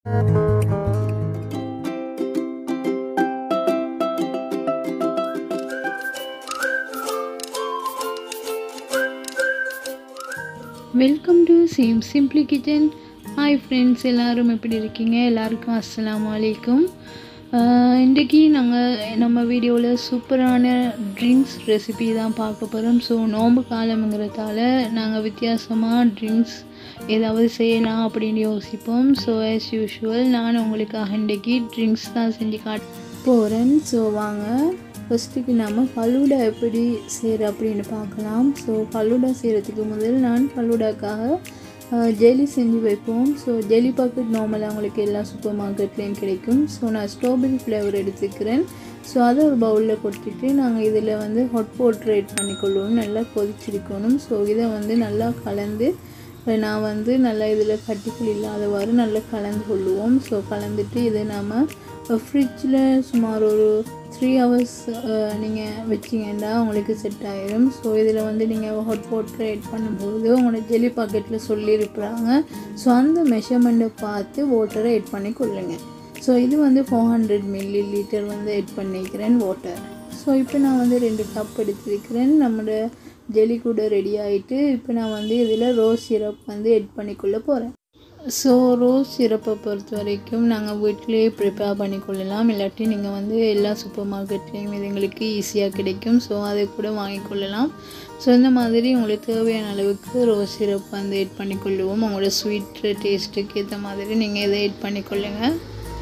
welcome to sim simply kitchen hi friends எல்லாரும் எப்படி இருக்கீங்க எல்லாருக்கும் அஸ்ஸலாமு அலைக்கும் ஆஹ் இன்றைக்கி நாங்கள் நம்ம வீடியோவில் சூப்பரான ட்ரிங்க்ஸ் ரெசிபி தான் பார்க்க போகிறோம் ஸோ நோன்பு காலம்ங்கிறதால நாங்கள் வித்தியாசமாக ட்ரிங்க்ஸ் ஏதாவது செய்யலாம் அப்படின்னு யோசிப்போம் ஸோ ஆஸ் யூஷுவல் நான் உங்களுக்காக இன்றைக்கி ட்ரிங்க்ஸ் தான் செஞ்சு காட்ட போகிறேன் ஸோ வாங்க ஃபஸ்ட்டுக்கு நம்ம ஃபலூடா எப்படி செய்கிற அப்படின்னு பார்க்கலாம் ஸோ ஃபலூடா செய்கிறதுக்கு முதல் நான் ஃபலூடாக்காக ஜெலி செஞ்சு வைப்போம் ஸோ ஜெலி பாக்கெட் நார்மலாக உங்களுக்கு எல்லா சூப்பர் மார்க்கெட்லேயும் கிடைக்கும் ஸோ நான் ஸ்ட்ராபெரி ஃப்ளேவர் எடுத்துக்கிறேன் ஸோ அதை ஒரு பவுலில் கொட்டிட்டு நாங்கள் இதில் வந்து ஹாட் வாட்டர் ஆட் பண்ணிக்கொள்வோம் நல்லா கொதிச்சிருக்கணும் ஸோ இதை வந்து நல்லா கலந்து நான் வந்து நல்லா இதில் கட்டிகள் இல்லாதவாறு நல்லா கலந்து கொள்ளுவோம் ஸோ கலந்துட்டு இதை நாம் ஃப்ரிட்ஜில் சுமார் ஒரு த்ரீ ஹவர்ஸ் நீங்கள் வச்சிங்கன்னா உங்களுக்கு செட் ஆயிடும் ஸோ இதில் வந்து நீங்கள் ஹாட் வாட்டர் ஆட் பண்ணும்போது உங்களோட ஜெலி பாக்கெட்டில் சொல்லியிருப்பாங்க ஸோ அந்த மெஷர்மெண்ட்டை பார்த்து வாட்டரை ஆட் பண்ணி கொள்ளுங்கள் ஸோ இது வந்து ஃபோர் ஹண்ட்ரட் மில்லி லிட்டர் வந்து ஆட் பண்ணிக்கிறேன் வாட்டர் ஸோ இப்போ நான் வந்து ரெண்டு கப் எடுத்திருக்கிறேன் நம்மளோட ஜெலி கூட ரெடி ஆகிட்டு இப்போ நான் வந்து இதில் ரோஸ் சிரப் வந்து எட் பண்ணிக்கொள்ள போகிறேன் ஸோ ரோஸ் சிரப்பை பொறுத்த வரைக்கும் நாங்கள் வீட்டிலேயே ப்ரிப்பேர் பண்ணிக்கொள்ளலாம் இல்லாட்டி நீங்கள் வந்து எல்லா சூப்பர் மார்க்கெட்லேயும் இது எங்களுக்கு ஈஸியாக கிடைக்கும் ஸோ அதை கூட வாங்கிக்கொள்ளலாம் ஸோ இந்த மாதிரி உங்களுக்கு தேவையான அளவுக்கு ரோஸ் சிரப் வந்து எட் பண்ணிக்கொள்ளுவோம் உங்களோட ஸ்வீட் டேஸ்ட்டுக்கு ஏற்ற மாதிரி நீங்கள் இதை எட் பண்ணிக்கொள்ளுங்கள்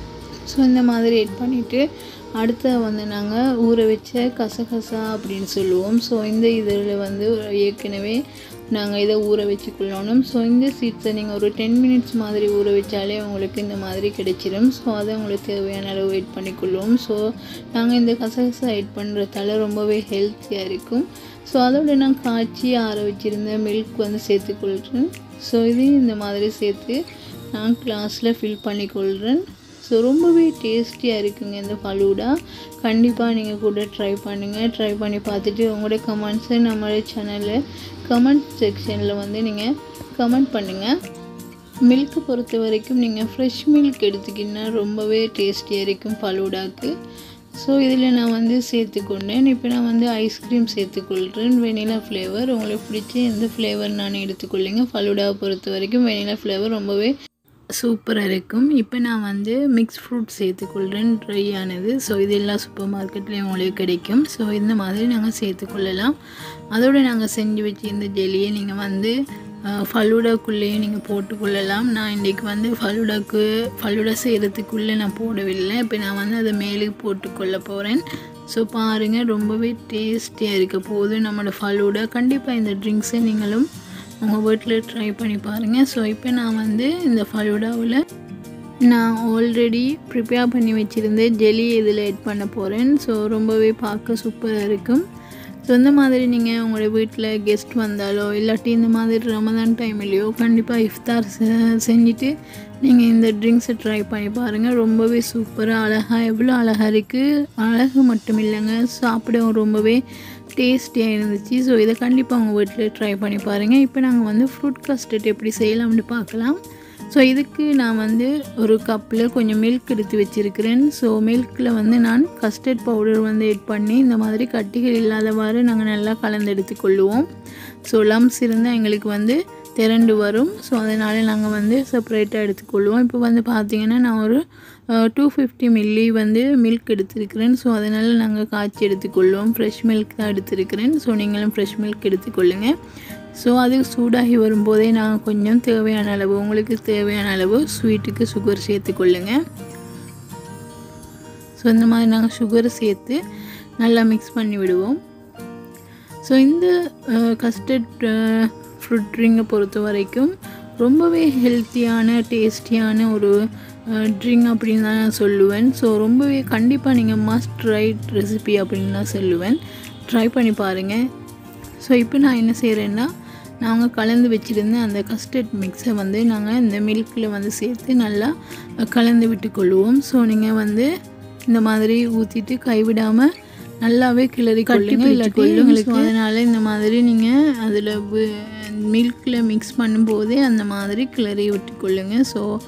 ஸோ இந்த மாதிரி எட் பண்ணிவிட்டு அடுத்த வந்து நாங்கள் ஊற வச்ச கசகசா அப்படின்னு சொல்லுவோம் ஸோ இந்த இதில் வந்து ஏற்கனவே நாங்கள் இதை ஊற வச்சுக்கொள்ளணும் ஸோ இந்த சீட்ஸை நீங்கள் ஒரு டென் மினிட்ஸ் மாதிரி ஊற வச்சாலே உங்களுக்கு இந்த மாதிரி கிடைச்சிடும் ஸோ அதை உங்களுக்கு தேவையான அளவு வெயிட் பண்ணிக்கொள்வோம் ஸோ நாங்கள் இந்த கசகசா எட் பண்ணுறதால ரொம்பவே ஹெல்த்தியாக இருக்கும் ஸோ அதோட நான் காய்ச்சி ஆற வச்சுருந்த மில்க் வந்து சேர்த்துக்கொள்கிறேன் ஸோ இதையும் இந்த மாதிரி சேர்த்து நான் கிளாஸில் ஃபில் பண்ணிக்கொள்கிறேன் ஸோ ரொம்பவே டேஸ்டியாக இருக்குங்க இந்த ஃபலூடா கண்டிப்பாக நீங்கள் கூட ட்ரை பண்ணுங்கள் ட்ரை பண்ணி பார்த்துட்டு உங்களோட கமெண்ட்ஸை நம்மளோட சேனலில் கமெண்ட் செக்ஷனில் வந்து நீங்கள் கமெண்ட் பண்ணுங்கள் மில்க்கு பொறுத்த வரைக்கும் நீங்கள் ஃப்ரெஷ் மில்க் எடுத்துக்கிங்கன்னா ரொம்பவே டேஸ்டியாக இருக்கும் ஃபலூடாக்கு ஸோ இதில் நான் வந்து சேர்த்துக்கொண்டேன் இப்போ நான் வந்து ஐஸ்கிரீம் சேர்த்துக்கொள்கிறேன் வெனிலா ஃப்ளேவர் உங்களுக்கு பிடிச்ச எந்த ஃப்ளேவர் நான் எடுத்துக்கொள்ளுங்க ஃபலூடாவை பொறுத்த வரைக்கும் வெனிலா ஃப்ளேவர் ரொம்பவே சூப்பராக இருக்கும் இப்போ நான் வந்து மிக்ஸ் ஃப்ரூட் சேர்த்துக்கொள்கிறேன் ட்ரை ஆனது ஸோ இது எல்லா சூப்பர் மார்க்கெட்லேயும் உங்களுக்கு கிடைக்கும் ஸோ இந்த மாதிரி நாங்கள் சேர்த்துக்கொள்ளலாம் அதோடு நாங்கள் செஞ்சு வச்சு இந்த ஜெல்லியை நீங்கள் வந்து ஃபலூடாக்குள்ளேயும் நீங்கள் போட்டுக்கொள்ளலாம் நான் இன்றைக்கி வந்து ஃபலூடாக்கு ஃபலூடா செய்கிறதுக்குள்ளே நான் போடவில்லை இப்போ நான் வந்து அதை மேலே போட்டுக்கொள்ள போகிறேன் ஸோ பாருங்கள் ரொம்பவே டேஸ்டியாக இருக்க போது நம்மளோட ஃபலூடா கண்டிப்பாக இந்த ட்ரிங்க்ஸை நீங்களும் உங்கள் வீட்டில் ட்ரை பண்ணி பாருங்கள் ஸோ இப்போ நான் வந்து இந்த ஃபலூடாவில் நான் ஆல்ரெடி ப்ரிப்பேர் பண்ணி வச்சுருந்த ஜெலி இதில் ஆட் பண்ண போகிறேன் ஸோ ரொம்பவே பார்க்க சூப்பராக இருக்கும் ஸோ இந்த மாதிரி நீங்கள் உங்களோட வீட்டில் கெஸ்ட் வந்தாலோ இல்லாட்டி இந்த மாதிரி ரமதான் டைம்லேயோ கண்டிப்பாக இஃப்தார் செஞ்சுட்டு நீங்கள் இந்த ட்ரிங்க்ஸை ட்ரை பண்ணி பாருங்கள் ரொம்பவே சூப்பராக அழகாக எவ்வளோ அழகாக இருக்குது அழகு மட்டும் இல்லைங்க சாப்பிடவும் ரொம்பவே டேஸ்டியாக இருந்துச்சு ஸோ இதை கண்டிப்பாக உங்கள் வீட்டில் ட்ரை பண்ணி பாருங்கள் இப்போ நாங்கள் வந்து ஃப்ரூட் கஸ்டர்ட் எப்படி செய்யலாம்னு பார்க்கலாம் ஸோ இதுக்கு நான் வந்து ஒரு கப்பில் கொஞ்சம் மில்க் எடுத்து வச்சுருக்கிறேன் ஸோ மில்கில் வந்து நான் கஸ்டர்ட் பவுடர் வந்து எட் பண்ணி இந்த மாதிரி கட்டிகள் இல்லாதவாறு நாங்கள் நல்லா கலந்து எடுத்துக்கொள்ளுவோம் ஸோ லம்ஸ் இருந்தால் எங்களுக்கு வந்து திரண்டு வரும் ஸோ அதனால் நாங்கள் வந்து செப்பரேட்டாக எடுத்துக்கொள்வோம் இப்போ வந்து பார்த்திங்கன்னா நான் ஒரு டூ ஃபிஃப்டி மில்லி வந்து மில்க் எடுத்திருக்கிறேன் ஸோ அதனால் நாங்கள் காய்ச்சி எடுத்துக்கொள்வோம் ஃப்ரெஷ் மில்க் தான் எடுத்திருக்கிறேன் ஸோ நீங்களும் ஃப்ரெஷ் மில்க் எடுத்துக்கொள்ளுங்கள் ஸோ அது சூடாகி வரும்போதே நான் கொஞ்சம் தேவையான அளவு உங்களுக்கு தேவையான அளவு ஸ்வீட்டுக்கு சுகர் சேர்த்துக்கொள்ளுங்க ஸோ இந்த மாதிரி நாங்கள் சுகர் சேர்த்து நல்லா மிக்ஸ் பண்ணி விடுவோம் ஸோ இந்த கஸ்டர்ட் ஃப்ரூட் ட்ரிங்கை பொறுத்த வரைக்கும் ரொம்பவே ஹெல்த்தியான டேஸ்டியான ஒரு ட்ரிங்க் அப்படின்னு தான் நான் சொல்லுவேன் ஸோ ரொம்பவே கண்டிப்பாக நீங்கள் மஸ்ட் ரைட் ரெசிபி அப்படின்னு தான் சொல்லுவேன் ட்ரை பண்ணி பாருங்கள் ஸோ இப்போ நான் என்ன செய்கிறேன்னா நாங்கள் கலந்து வச்சுருந்த அந்த கஸ்டர்ட் மிக்ஸை வந்து நாங்கள் இந்த மில்கில் வந்து சேர்த்து நல்லா கலந்து விட்டுக்கொள்வோம் ஸோ நீங்கள் வந்து இந்த மாதிரி ஊற்றிட்டு கைவிடாமல் நல்லாவே கிளறி கொள்ளுங்க இல்லாட்டி உங்களுக்கு அதனால் இந்த மாதிரி நீங்கள் அதில் மில்கில் மிக்ஸ் பண்ணும்போதே அந்த மாதிரி கிளறி விட்டுக்கொள்ளுங்க ஸோ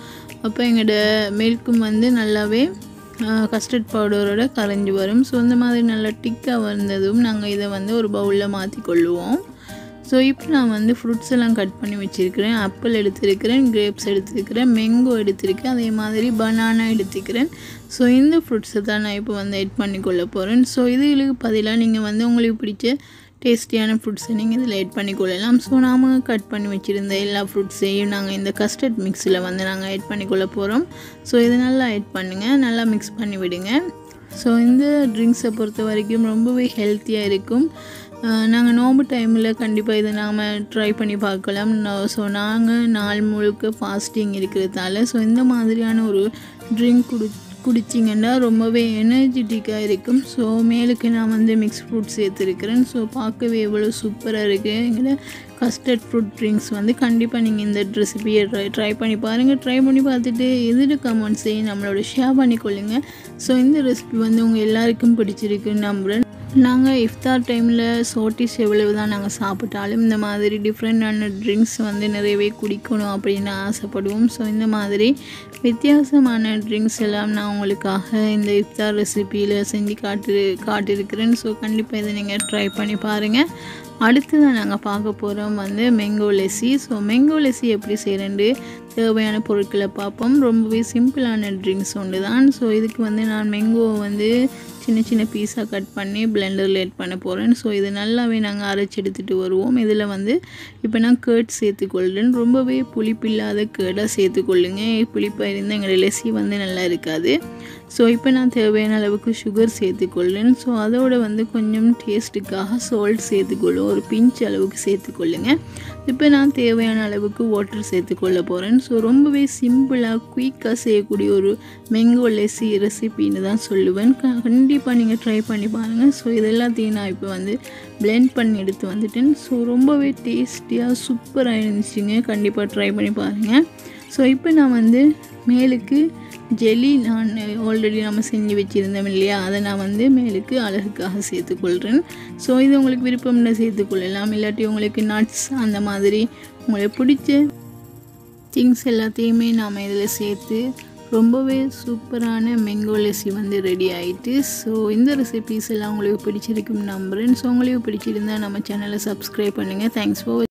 அப்போ எங்களோட மில்க்கும் வந்து நல்லாவே கஸ்டர்ட் பவுடரோட கரைஞ்சி வரும் ஸோ இந்த மாதிரி நல்லா டிக்காக வந்ததும் நாங்கள் இதை வந்து ஒரு பவுலில் மாற்றி கொள்ளுவோம் ஸோ இப்போ நான் வந்து ஃப்ரூட்ஸ் எல்லாம் கட் பண்ணி வச்சுருக்கிறேன் ஆப்பிள் எடுத்திருக்கிறேன் கிரேப்ஸ் எடுத்திருக்கிறேன் மேங்கோ எடுத்திருக்கேன் அதே மாதிரி பனானா எடுத்துக்கிறேன் ஸோ இந்த ஃப்ரூட்ஸை தான் நான் இப்போ வந்து எட் பண்ணி கொள்ள போகிறேன் ஸோ இதுகளுக்கு பதிலாக நீங்கள் வந்து உங்களுக்கு பிடிச்ச டேஸ்டியான ஃப்ரூட்ஸை நீங்கள் இதில் எட் பண்ணி கொள்ளலாம் ஸோ நாம் கட் பண்ணி வச்சுருந்த எல்லா ஃப்ரூட்ஸையும் நாங்கள் இந்த கஸ்டர்ட் மிக்ஸில் வந்து நாங்கள் எட் பண்ணி கொள்ள போகிறோம் ஸோ இது நல்லா எட் பண்ணுங்கள் நல்லா மிக்ஸ் பண்ணி விடுங்க ஸோ இந்த ட்ரிங்க்ஸை பொறுத்த வரைக்கும் ரொம்பவே ஹெல்த்தியாக இருக்கும் நாங்கள் நோம்பு டைமில் கண்டிப்பாக இதை நாம் ட்ரை பண்ணி பார்க்கலாம் ஸோ நாங்கள் நாள் முழுக்க ஃபாஸ்டிங் இருக்கிறதால ஸோ இந்த மாதிரியான ஒரு ட்ரிங்க் குடி குடிச்சிங்கன்னா ரொம்பவே எனர்ஜெட்டிக்காக இருக்கும் ஸோ மேலுக்கு நான் வந்து மிக்ஸ் ஃப்ரூட் சேர்த்துருக்கிறேன் ஸோ பார்க்கவே எவ்வளோ சூப்பராக இருக்குது எங்களை கஸ்டர்ட் ஃப்ரூட் ட்ரிங்க்ஸ் வந்து கண்டிப்பாக நீங்கள் இந்த ரெசிபியை ட்ரை ட்ரை பண்ணி பாருங்கள் ட்ரை பண்ணி பார்த்துட்டு எதிர்த்து கமெண்ட்ஸையும் நம்மளோட ஷேர் பண்ணிக்கொள்ளுங்க ஸோ இந்த ரெசிபி வந்து உங்கள் எல்லாருக்கும் பிடிச்சிருக்குன்னு நம்புகிறேன் நாங்கள் இஃப்தார் டைமில் சோட்டிஸ் எவ்வளவு தான் நாங்கள் சாப்பிட்டாலும் இந்த மாதிரி டிஃப்ரெண்டான ட்ரிங்க்ஸ் வந்து நிறையவே குடிக்கணும் அப்படின்னு ஆசைப்படுவோம் ஸோ இந்த மாதிரி வித்தியாசமான ட்ரிங்க்ஸ் எல்லாம் நான் உங்களுக்காக இந்த இஃப்தார் ரெசிப்பியில் செஞ்சு காட்டு காட்டியிருக்கிறேன் ஸோ கண்டிப்பாக இதை நீங்கள் ட்ரை பண்ணி பாருங்கள் அடுத்ததான் நாங்கள் பார்க்க போகிறோம் வந்து mango lassi so mango lassi எப்படி செய்கிறேன்ட்டு தேவையான பொருட்களை பார்ப்போம் ரொம்பவே சிம்பிளான ட்ரிங்க்ஸ் ஒன்று தான் ஸோ இதுக்கு வந்து நான் மெங்கோவை வந்து சின்ன சின்ன பீஸாக கட் பண்ணி பிளெண்டரில் ஆட் பண்ண போகிறேன் ஸோ இது நல்லாவே நாங்கள் அரைச்சி எடுத்துகிட்டு வருவோம் இதில் வந்து இப்போ நான் கேர்ட் சேர்த்துக்கொள்கிறேன் ரொம்பவே புளிப்பில்லாத கேர்டாக சேர்த்துக்கொள்ளுங்க புளிப்பாக இருந்தால் எங்களோட லெஸ்ஸி வந்து நல்லா இருக்காது ஸோ இப்போ நான் தேவையான அளவுக்கு சுகர் சேர்த்துக்கொள்கிறேன் ஸோ அதோட வந்து கொஞ்சம் டேஸ்ட்டுக்காக சால்ட் சேர்த்துக்கொள்ளும் ஒரு பிஞ்ச் அளவுக்கு சேர்த்துக்கொள்ளுங்க இப்போ நான் தேவையான அளவுக்கு வாட்டர் சேர்த்துக்கொள்ள போகிறேன் ஸோ ரொம்பவே சிம்பிளாக குயிக்காக செய்யக்கூடிய ஒரு மெங்கோ லெஸ்ஸி ரெசிபின்னு தான் சொல்லுவேன் கண்டிப்பாக நீங்கள் ட்ரை பண்ணி பாருங்கள் ஸோ இது எல்லாத்தையும் நான் இப்போ வந்து பிளெண்ட் பண்ணி எடுத்து வந்துட்டேன் ஸோ ரொம்பவே டேஸ்டியாக சூப்பராக இருந்துச்சுங்க கண்டிப்பாக ட்ரை பண்ணி பாருங்கள் ஸோ இப்போ நான் வந்து மேலுக்கு ஜெல்லி நான் ஆல்ரெடி நம்ம செஞ்சு வச்சுருந்தோம் இல்லையா அதை நான் வந்து மேலுக்கு அழகுக்காக சேர்த்துக்கொள்கிறேன் ஸோ இது உங்களுக்கு விருப்பம்னு சேர்த்துக்கொள்ளலாம் இல்லாட்டி உங்களுக்கு நட்ஸ் அந்த மாதிரி உங்களுக்கு பிடிச்ச திங்ஸ் எல்லாத்தையுமே நாம் இதில் சேர்த்து ரொம்பவே சூப்பரான மெங்கோ லெஸ்ஸி வந்து ரெடி ஆகிட்டு ஸோ இந்த ரெசிபீஸ் எல்லாம் உங்களுக்கு பிடிச்சிருக்குன்னு நம்புகிறேன் ஸோ உங்களுக்கு பிடிச்சிருந்தா நம்ம சேனலை சப்ஸ்கிரைப் பண்ணுங்கள் தேங்க்ஸ் ஃபார்